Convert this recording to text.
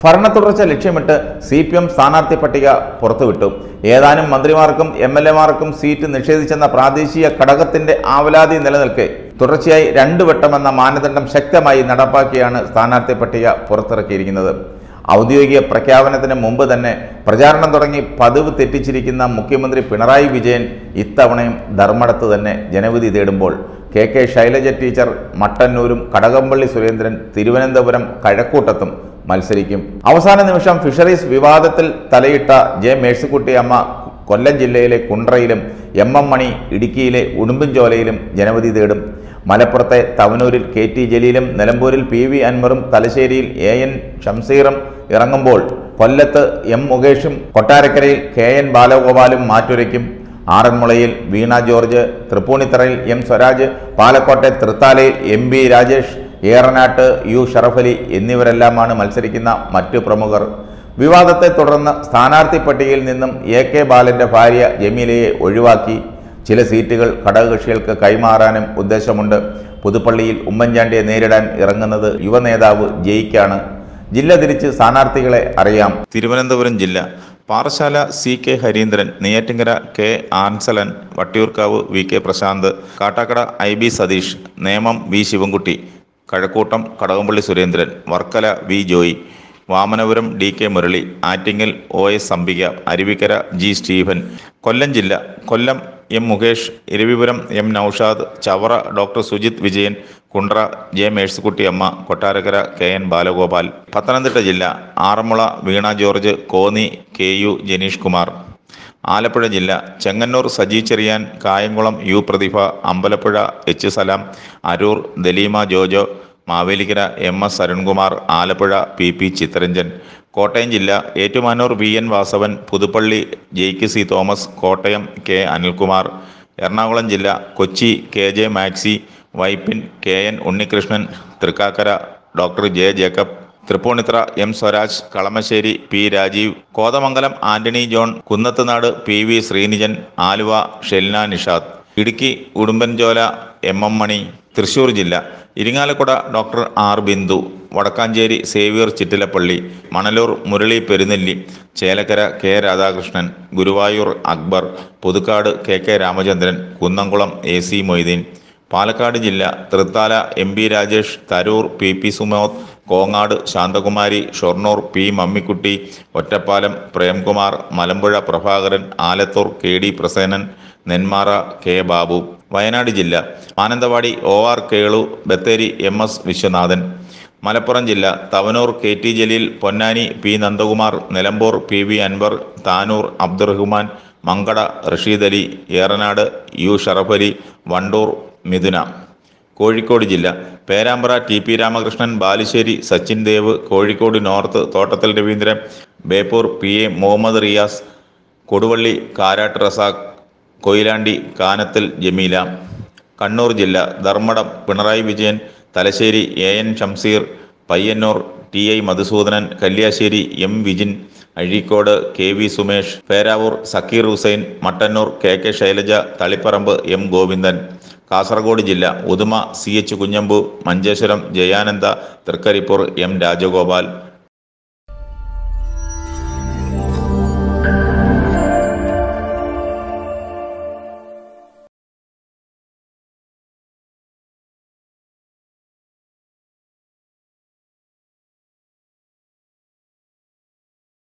ഭരണ തുടർച്ച ലക്ഷ്യമിട്ട് സി പി എം സ്ഥാനാർത്ഥി പട്ടിക പുറത്തുവിട്ടു ഏതാനും മന്ത്രിമാർക്കും എം എൽ എമാർക്കും സീറ്റ് നിഷേധിച്ചെന്ന പ്രാദേശിക ഘടകത്തിന്റെ ആവലാതി നിലനിൽക്കെ തുടർച്ചയായി രണ്ടു വട്ടമെന്ന മാനദണ്ഡം ശക്തമായി നടപ്പാക്കിയാണ് സ്ഥാനാർത്ഥി പട്ടിക പുറത്തിറക്കിയിരിക്കുന്നത് ഔദ്യോഗിക പ്രഖ്യാപനത്തിന് മുമ്പ് തന്നെ പ്രചാരണം തുടങ്ങി പതിവ് തെറ്റിച്ചിരിക്കുന്ന മുഖ്യമന്ത്രി പിണറായി വിജയൻ ഇത്തവണയും ധർമ്മടത്ത് തന്നെ ജനവിധി തേടുമ്പോൾ കെ കെ ശൈലജ ടീച്ചർ മട്ടന്നൂരും കടകംപള്ളി സുരേന്ദ്രൻ തിരുവനന്തപുരം കഴക്കൂട്ടത്തും മത്സരിക്കും അവസാന നിമിഷം ഫിഷറീസ് വിവാദത്തിൽ തലയിട്ട ജെ മേഴ്സിക്കുട്ടി അമ്മ കൊല്ലം ജില്ലയിലെ കുണ്ട്രയിലും എം എം മണി ഇടുക്കിയിലെ ഉടുമ്പൻചോലയിലും ജനവിധി തേടും മലപ്പുറത്തെ തവനൂരിൽ കെ ടി ജലീലും നിലമ്പൂരിൽ പി വി അൻവറും തലശ്ശേരിയിൽ എ എൻ ഷംസീറും ഇറങ്ങുമ്പോൾ കൊല്ലത്ത് എം മുകേഷും കൊട്ടാരക്കരയിൽ കെ എൻ ബാലഗോപാലും മാറ്റുരയ്ക്കും ആറന്മുളയിൽ വീണ ജോർജ് തൃപ്പൂണിത്തറയിൽ എം സ്വരാജ് പാലക്കോട്ടെ തൃത്താലയിൽ എം ബി രാജേഷ് ഏറനാട്ട് യു ഷറഫലി എന്നിവരെല്ലാമാണ് മത്സരിക്കുന്ന മറ്റു പ്രമുഖർ വിവാദത്തെ തുടർന്ന് സ്ഥാനാർത്ഥി പട്ടികയിൽ നിന്നും എ കെ ബാലന്റെ ഭാര്യ ജമീലയെ ഒഴിവാക്കി ചില സീറ്റുകൾ ഘടകകക്ഷികൾക്ക് കൈമാറാനും ഉദ്ദേശമുണ്ട് പുതുപ്പള്ളിയിൽ ഉമ്മൻചാണ്ടിയെ നേരിടാൻ ഇറങ്ങുന്നത് യുവനേതാവ് ജയിക്കാണ് ജില്ല തിരിച്ച് സ്ഥാനാർത്ഥികളെ അറിയാം തിരുവനന്തപുരം ജില്ല Parassala C K Harindran Neyyattinkara K Ansalan Vattiyoorkavu V K Prasanth Kattakkada I B Sathish Nemom V Sivankutty Kazhakkoottam Kadakampally Surendran Varkala V Joy Vamanapuram D K Murali Attingal O S Ambika Aruvikkara G Stephen Kollam ജില്ല Kollam M Mukesh Eravipuram M Noushad Chavara doctor Sujith Vijayan Kundara J Mercykutty Amma Kottarakkara K N Balagopal Pathanamthitta ജില്ല ആറന്മുള വീണ ജോർജ് കോന്നി കെ യു ജനീഷ് കുമാർ ആലപ്പുഴ ജില്ല Chengannur Saji Cherian Kayamkulam U Prathibha Ambalappuzha H Salam Aroor Daleema Jojo Mavelikkara M S Arunkumar Alappuzha P P Chitharanjan Kottayam ജില്ല Ettumanoor V N Vasavan Puthuppally Jaick C Thomas Kottayam K Anilkumar Ernakulam ജില്ല Kochi K J Maxi Vypin K N Unnikrishnan Thrikkakara doctor J Jacob Thripunithura M Swaraj Kalamassery P Rajeev Kothamangalam Antony John Kunnathunadu P V Sreenijin Aluva Shelna Nishad Idukki Udumbanchola M M Mani Thrissur ജില്ല Irinjalakuda doctor R Bindu Wadakkanchery Xavier Chittilappilly Manalur Murali Perunelli Chelakkara K Radhakrishnan Guruvayur Akbar Puthukkad K K Ramachandran Kunnamkulam A C Moideen Palakkad ജില്ല Thrithala M B Rajesh Tarur P P Sumod Kongad Santhakumari Shoranur P Mammikutty Ottapalam Premkumar Malampuzha Prabhakaran Alathur K D Prasenan Nenmara K Babu Wayanad ജില്ല Mananthavady O R Kelu Bathery M S Viswanathan Malappuram ജില്ല Tavanur K T Jaleel Ponnani P Nandakumar Nilambur P V Anvar Tanur Abdurahman Mankada Rasheed Ali Eranad U Sharafali Wandoor Midhuna Kozhikode ജില്ല Perambra T P Ramakrishnan Balussery Sachin Dev Kozhikode North Thottathil Raveendran Beypore P A Muhammad Riyas Koduvally Karat Razak Koyilandy Kanathil Jameela Kannur ജില്ല Dharmadam Pinarayi Vijayan Thalassery A N Shamseer Payyanur T I Madhusoodanan Kalliasseri M Vijin Azhikode K V Sumesh Peravoor Sakkir Hussain Mattannur K K Shailaja Taliparamba M Govindan Kasaragod ജില്ല Uduma C H Kunhambu Manjeshwaram Jayananda Trikaripur M Rajagopal